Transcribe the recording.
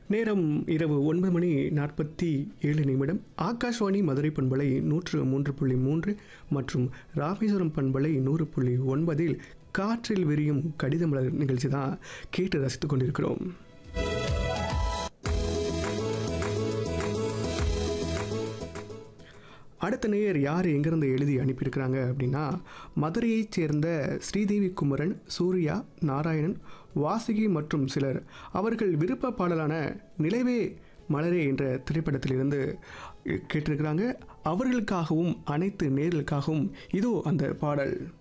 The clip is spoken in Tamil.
நேரம் இரவு ஒன்பது மணி நாற்பத்தி ஏழு நிமிடம் ஆகாஷ்வாணி மதுரை பண்பலை நூற்று மூன்று புள்ளி மூன்று மற்றும் ராமேஸ்வரம் பண்பலை நூறு புள்ளி ஒன்பதில் காற்றில் விரியும் கடிதமலர் நிகழ்ச்சி தான் கேட்டு ரசித்துக் கொண்டிருக்கிறோம் அடுத்த நேயர் யார் எங்கேருந்து எழுதி அனுப்பியிருக்கிறாங்க அப்படின்னா மதுரையைச் சேர்ந்த ஸ்ரீதேவி குமரன் சூர்யா நாராயணன் வாசுகி மற்றும் சிலர் அவர்கள் விருப்ப பாடலான நிலவே மலரே என்ற திரைப்படத்திலிருந்து கேட்டிருக்கிறாங்க அவர்களுக்காகவும் அனைத்து நேர்களுக்காகவும் இதோ அந்த பாடல்